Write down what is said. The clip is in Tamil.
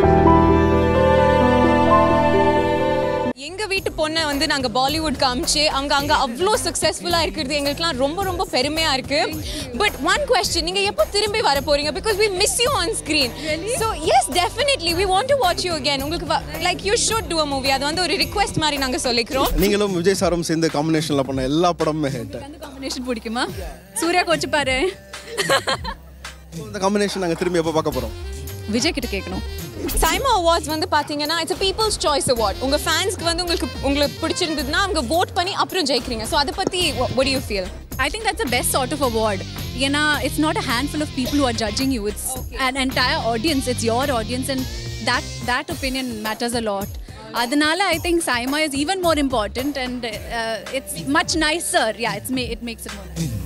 எங்க வீட்டு பொண்ணை வந்து நாங்க பாலிவுட் காமிச்சு அங்க அங்க அவ்வளோ சக்ஸஸ்ஃபுல்லா இருக்கிறது எங்களுக்குலாம் ரொம்ப ரொம்ப பெருமையா இருக்கு பட் ஒன் கொஸ்டின் நீங்க எப்போ திரும்பி வர போறீங்க because we miss you on screen so yes definitely we want to watch you again உங்களுக்கு like you should do a movie அது வந்து ஒரு ரிக்வெஸ்ட் மாதிரி நாங்க சொல்லிக்கிறோம் நீங்களும் விஜய் சாரும் சேர்ந்து காம்பினேஷனில் பண்ண எல்லா படமுமே ஹிட் அந்த காம்பினேஷன் பிடிக்குமா சூர்யா கோச்சு பாரு இந்த காம்பினேஷன் நாங்கள் திரும்பி எப்போ பார்க்க போகிறோம் விஜய் கிட்ட கேட்கணும் சைமா அவார்ட்ஸ் வந்து பாத்தீங்கன்னா இட்ஸ் பீப்புள்ஸ் சாய்ஸ் அவார்ட் உங்க ஃபேன்ஸ்க்கு வந்து உங்களுக்கு உங்களுக்கு பிடிச்சிருந்ததுன்னா அவங்க vote பண்ணி அப்புறம் ஜெயிக்கிறீங்க ஸோ அதை பத்தி what do you feel I think that's the best sort of award. Yena, it's not a handful of people who are judging you. It's an entire audience. It's your audience, and that that opinion matters a lot. Adanala, I think Saima is even more important, and uh, it's much nicer. Yeah, it's ma- it makes it more nice.